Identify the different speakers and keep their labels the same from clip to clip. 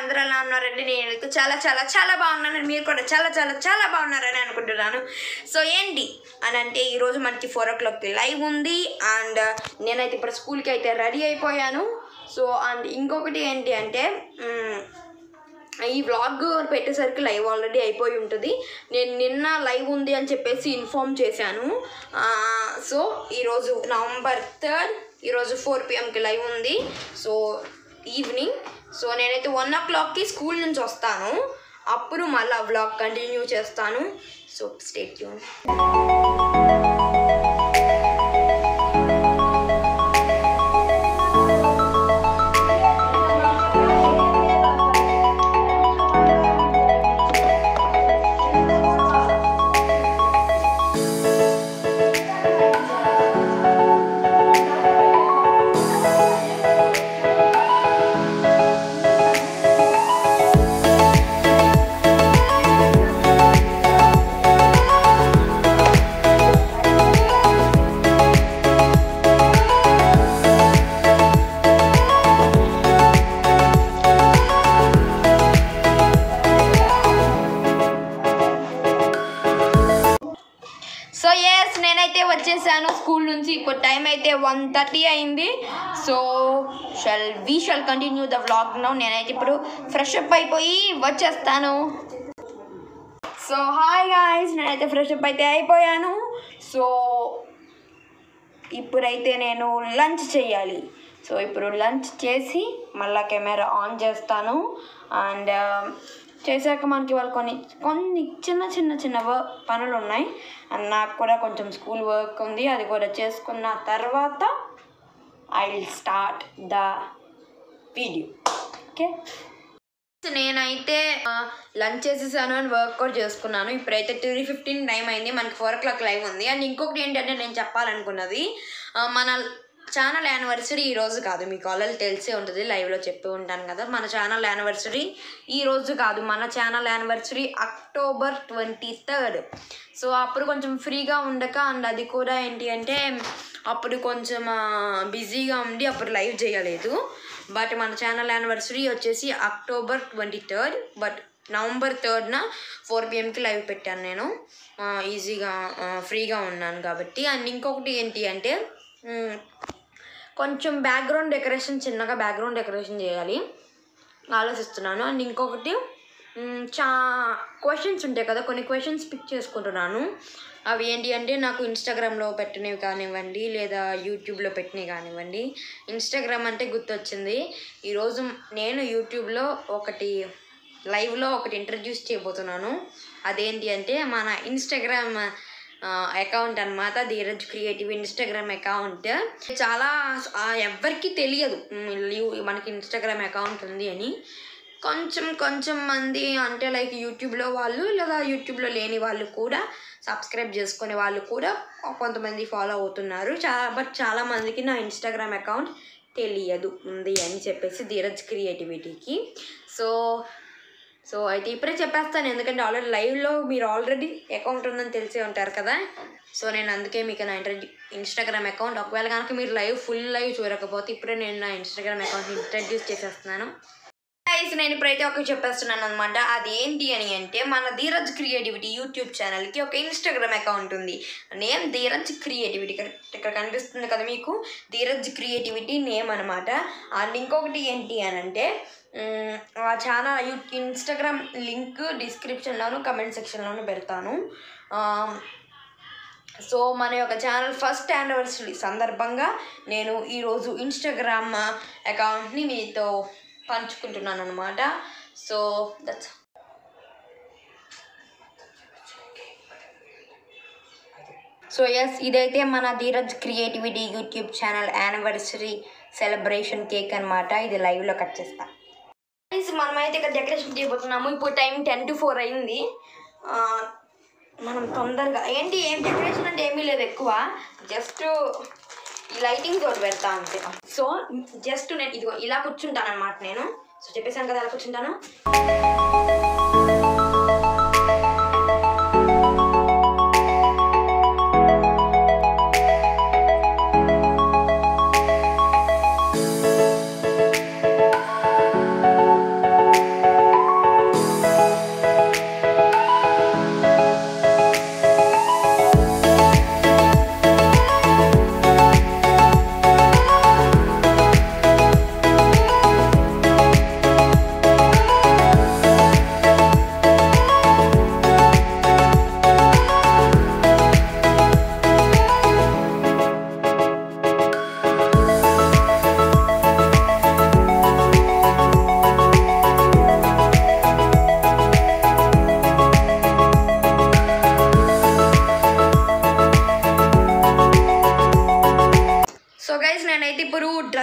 Speaker 1: అందరూ ఎలా ఉన్నారండి నేనైతే చాలా చాలా చాలా బాగున్నాను మీరు కూడా చాలా చాలా చాలా బాగున్నారని అనుకుంటున్నాను సో ఏంటి అని అంటే ఈరోజు మనకి ఫోర్ ఓ క్లాక్కి లైవ్ ఉంది అండ్ నేనైతే ఇప్పుడు స్కూల్కి అయితే రెడీ అయిపోయాను సో అండ్ ఇంకొకటి ఏంటి అంటే మ్, ఈ వ్లాగ్ పెట్టేసరికి లైవ్ ఆల్రెడీ అయిపోయి ఉంటుంది నేను నిన్న లైవ్ ఉంది అని చెప్పేసి ఇన్ఫామ్ చేశాను ఆ, సో ఈరోజు నవంబర్ థర్డ్ ఈరోజు ఫోర్ పిఎంకి లైవ్ ఉంది సో ఈవినింగ్ సో నేనైతే వన్ ఓ క్లాక్కి స్కూల్ నుంచి వస్తాను అప్పుడు మళ్ళీ వ్లాగ్ కంటిన్యూ చేస్తాను so stay tuned so yes నేనైతే వచ్చేసాను స్కూల్ నుంచి ఇప్పుడు టైం అయితే వన్ థర్టీ అయింది so shall we shall continue the vlog now నేనైతే ఇప్పుడు ఫ్రెష్ అప్ అయిపోయి వచ్చేస్తాను సో హాయ్ గాయస్ నేనైతే ఫ్రెష్ అప్ అయితే అయిపోయాను సో ఇప్పుడైతే నేను లంచ్ చేయాలి సో ఇప్పుడు లంచ్ చేసి మళ్ళీ కెమెరా ఆన్ చేస్తాను అండ్ చేశాక మనకి వాళ్ళు కొన్ని కొన్ని చిన్న చిన్న చిన్న వర్క్ పనులు ఉన్నాయి అండ్ నాకు కూడా కొంచెం స్కూల్ వర్క్ ఉంది అది కూడా చేసుకున్న తర్వాత I will start the video okay నేనైతే లంచ్ చేసేసాను అని వర్క్ కూడా చేసుకున్నాను ఇప్పుడైతే త్రీ ఫిఫ్టీన్ టైం అయింది మనకి ఫోర్ ఓ క్లాక్ లైవ్ ఉంది అండ్ ఇంకొకటి ఏంటంటే నేను చెప్పాలనుకున్నది ఆ, మన ఛానల్ యానివర్సరీ ఈ రోజు కాదు మీకు ఆల్రెడీ తెలిసే ఉంటుంది లైవ్లో చెప్పి ఉంటాను కదా మన ఛానల్ యానివర్సరీ ఈ రోజు కాదు మన channel anniversary October twenty third so అప్పుడు కొంచెం ఫ్రీగా ఉండక అండ్ అది కూడా ఏంటి అంటే అప్పుడు కొంచెం బిజీగా ఉండి అప్పుడు లైవ్ చేయలేదు బట్ మన ఛానల్ యానివర్సరీ వచ్చేసి October twenty third but November థర్డ్న ఫోర్ పిఎంకి లైవ్ పెట్టాను నేను ఈజీగా ఫ్రీగా ఉన్నాను కాబట్టి అండ్ ఇంకొకటి ఏంటి అంటే మ్, కొంచెం బ్యాక్గ్రౌండ్ డెకరేషన్ చిన్నగా బ్యాక్గ్రౌండ్ డెకరేషన్ చేయాలి ఆలోచిస్తున్నాను అండ్ ఇంకొకటి మ్, చా క్వశ్చన్స్ ఉంటాయి కదా కొన్ని క్వశ్చన్స్ పిక్ చేసుకుంటున్నాను అవి ఏంటి అంటే నాకు ఇన్స్టాగ్రామ్లో పెట్టినవి కానివ్వండి లేదా యూట్యూబ్లో పెట్టినవి కానివ్వండి ఇన్స్టాగ్రామ్ అంటే గుర్తొచ్చింది ఈరోజు నేను యూట్యూబ్లో ఒకటి లైవ్లో ఒకటి ఇంట్రడ్యూస్ చేయబోతున్నాను అదేంటి అంటే మన ఇన్స్టాగ్రామ్ అకౌంట్ అన్నమాట ధీరజ్ క్రియేటివ్ ఇన్స్టాగ్రామ్ అకౌంట్ చాలా ఆ, ఎవ్వరికీ తెలియదు మ్, లివ్- మనకి ఇన్స్టాగ్రామ్ అకౌంట్ ఉంది అని కొంచెం కొంచెం మంది అంటే లైక్ యూట్యూబ్లో వాళ్ళు లేదా యూట్యూబ్లో లేని వాళ్ళు కూడా సబ్స్క్రైబ్ చేసుకునే వాళ్ళు కూడా కొంతమంది ఫాలో అవుతున్నారు చాలా బట్ చాలా మందికి నా ఇన్స్టాగ్రామ్ అకౌంట్ తెలియదు ఉంది అని చెప్పేసి ధీరజ్ క్రియేటివిటీకి సో సో అయితే ఇప్పుడే చెప్పేస్తాను ఎందుకంటే ఆల్రెడీ లైవ్లో మీరు ఆల్రెడీ అకౌంట్ ఉందని తెలిసే ఉంటారు కదా సో నేను అందుకే మీకు నా ఇంటర్ ఇన్స్టాగ్రామ్ అకౌంట్ ఒకవేళ కనుక మీరు లైవ్ ఫుల్ లైవ్ చూడకపోతే ఇప్పుడే నేను నా ఇన్స్టాగ్రామ్ అకౌంట్ని ఇంట్రడ్యూస్ చేసేస్తున్నాను గైస్ నేను ఇప్పుడైతే ఒక చెప్పేస్తున్నాను అనమాట అది ఏంటి అని అంటే మన ధీరజ్ క్రియేటివిటీ యూట్యూబ్ ఛానల్కి ఒక ఇన్స్టాగ్రామ్ అకౌంట్ ఉంది నేమ్ ధీరజ్ క్రియేటివిటీ ఇక్కడ ఇక్కడ కనిపిస్తుంది కదా మీకు ధీరజ్ క్రియేటివిటీ నేమ్ అనమాట అండ్ ఇంకొకటి ఏంటి అని అంటే మ్, ఆ ఛానల్ యూ ఇన్స్టాగ్రామ్ లింక్ డిస్క్రిప్షన్లోను కమెంట్ సెక్షన్లోను పెడతాను ఆ, సో మన యొక్క ఛానల్ ఫస్ట్ యానివర్సరీ సందర్భంగా నేను ఈరోజు ఇన్స్టాగ్రామ్ అకౌంట్ని మీతో పంచుకుంటున్నాను అనమాట సో దట్స్ సో ఎస్ ఇదైతే మన Dheeraj creativity YouTube channel anniversary celebration cake అనమాట ఇది లైవ్లో కట్ చేస్తా Guys, మనమైతే ఇక్కడ డెకరేషన్ చేయబోతున్నాము ఇప్పుడు టైం టెన్ టు ఫోర్ అయింది ఆ, మనం తొందరగా ఏంటి ఏం డెకరేషన్ అంటే ఏమీ లేదు ఎక్కువ జస్ట్ ఈ లైటింగ్ తోటి పెడతా అంతే సో జస్ట్ నేను ఇదిగో ఇలా కూర్చుంటాను అనమాట నేను సో చెప్పేసాను కదా ఎలా కూర్చుంటాను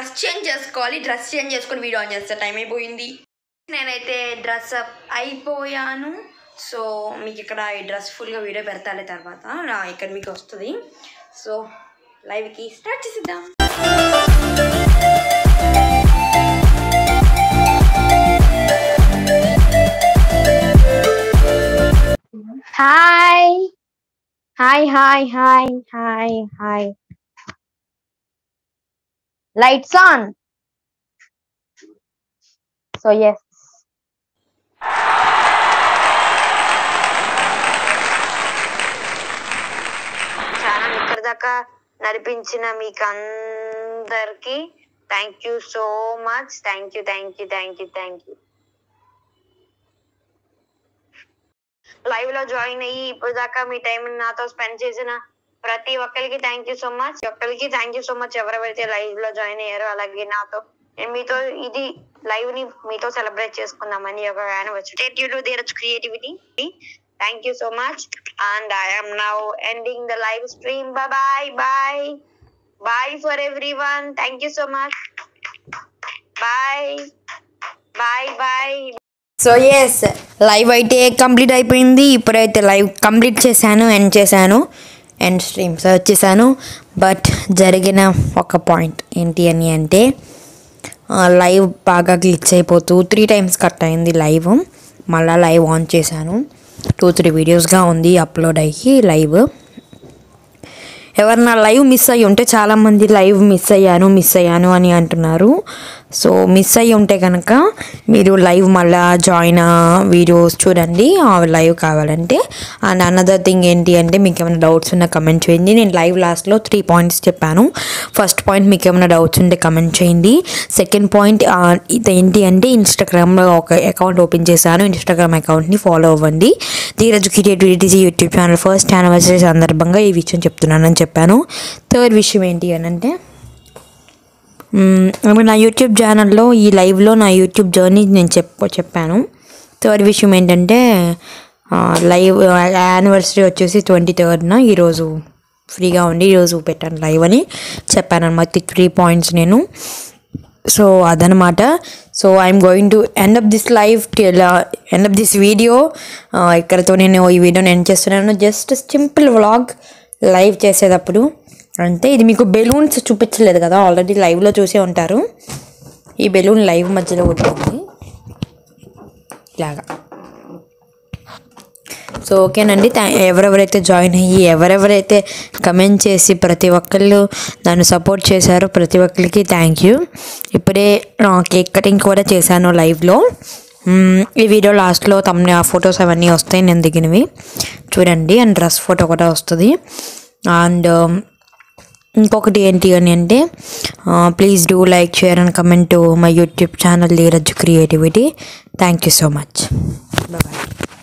Speaker 1: డ్రెస్ చేంజ్ చేసుకోవాలి డ్రెస్ చేంజ్ చేసుకొని వీడియో ఆన్ చేస్తే టైం అయిపోయింది నేనైతే డ్రెస్ అప్ అయిపోయాను సో మీకు ఇక్కడ ఈ డ్రెస్ ఫుల్గా వీడియో పెడతాలే తర్వాత నా ఇక్కడ మీకు వస్తుంది సో లైవ్కి స్టార్ట్ చేసిద్దాం
Speaker 2: Hi. Hi, hi, hi, hi, hi. Lights on. So, yes.
Speaker 1: Channel ఇక్కడ దాకా నడిపించిన మీకు అందరికి thank you so much thank you thank you thank you thank you live లో జాయిన్ అయ్యి ఇప్పుడు దాకా మీ టైం నాతో స్పెండ్ చేసిన ప్రతి ఒక్కరికి థ్యాంక్ యూ సో మచ్ ఒక్కరికి థ్యాంక్ యూ సో మచ్ ఎవరెవరైతే లైవ్ లో జాయిన్ అయ్యారో అలాగే నాతో నేను మీతో ఇది లైవ్ ని మీతో సెలబ్రేట్ చేసుకుందామని ఒక యానివర్సరీ యూ టు దేర్ creativity thank you so much and I am now ending the live stream bye bye bye bye for everyone thank you so much bye bye bye so yes live అయితే complete అయిపోయింది ఇప్పుడైతే live complete చేశాను end చేశాను end stream search చేశాను but జరిగిన ఒక point ఏంటి అని అంటే లైవ్ బాగా గ్లిచ్ అయిపోతూ త్రీ టైమ్స్ కట్ అయింది లైవ్ మళ్ళీ లైవ్ ఆన్ చేశాను టూ త్రీ వీడియోస్గా ఉంది అప్లోడ్ అయ్యి లైవ్ ఎవరన్నా లైవ్ మిస్ అయ్యి ఉంటే చాలామంది లైవ్ మిస్ అయ్యాను మిస్ అయ్యాను అని అంటున్నారు సో మిస్ అయ్యి ఉంటే కనుక మీరు లైవ్ మళ్ళా జాయిన్ వీడియోస్ చూడండి ఆ లైవ్ కావాలంటే అండ్ అనదర్ థింగ్ ఏంటి అంటే మీకు ఏమైనా డౌట్స్ ఉన్నా కమెంట్ చేయండి నేను లైవ్ లాస్ట్లో త్రీ పాయింట్స్ చెప్పాను ఫస్ట్ పాయింట్ మీకు ఏమైనా డౌట్స్ ఉంటే కమెంట్ చేయండి సెకండ్ పాయింట్ ఇది ఏంటి అంటే ఇన్స్టాగ్రామ్లో ఒక అకౌంట్ ఓపెన్ చేశాను ఇన్స్టాగ్రామ్ అకౌంట్ని ఫాలో అవ్వండి Dheeraj creativities YouTube channel first anniversary సందర్భంగా ఈ విషయం చెప్తున్నానని చెప్పాను థర్డ్ విషయం ఏంటి అని అంటే మ్మ్, ఇప్పుడు నా యూట్యూబ్ ఛానల్లో ఈ లైవ్లో నా యూట్యూబ్ జర్నీ నేను చెప్ప చెప్పాను థర్డ్ విషయం ఏంటంటే ఆ, లైవ్ యానివర్సరీ వచ్చేసి ట్వంటీ థర్డ్న ఈరోజు ఫ్రీగా ఉండి ఈరోజు పెట్టాను లైవ్ అని చెప్పాను అనమాట త్రీ పాయింట్స్ నేను సో అదనమాట so I'm going to end up this live end up this video ఇక్కడతో నేను ఈ వీడియోని ఎండ్ చేస్తున్నాను జస్ట్ సింపుల్ వ్లాగ్ లైవ్ చేసేటప్పుడు అంటే ఇది మీకు బెలూన్స్ చూపించలేదు కదా ఆల్రెడీ లైవ్లో చూసే ఉంటారు ఈ బెలూన్ లైవ్ మధ్యలో ఉంటుంది ఇలాగా సో ఓకేనండి థ్యా ఎవరెవరైతే జాయిన్ అయ్యి ఎవరెవరైతే కమెంట్ చేసి ప్రతి ఒక్కళ్ళు నన్ను సపోర్ట్ చేశారో ప్రతి ఒక్కరికి థ్యాంక్ యూ ఇప్పుడే కేక్ కటింగ్ కూడా చేశాను లైవ్లో మ్మ్, ఈ వీడియో లాస్ట్లో తమ్ముని ఆ ఫొటోస్ అవన్నీ వస్తాయి నేను దిగినవి చూడండి అండ్ డ్రెస్ ఫోటో కూడా వస్తుంది అండ్ ఇంకొకటి ఏంటి అని అంటే please do like share and comment my YouTube channel Dheeraj creativity thank you so much bye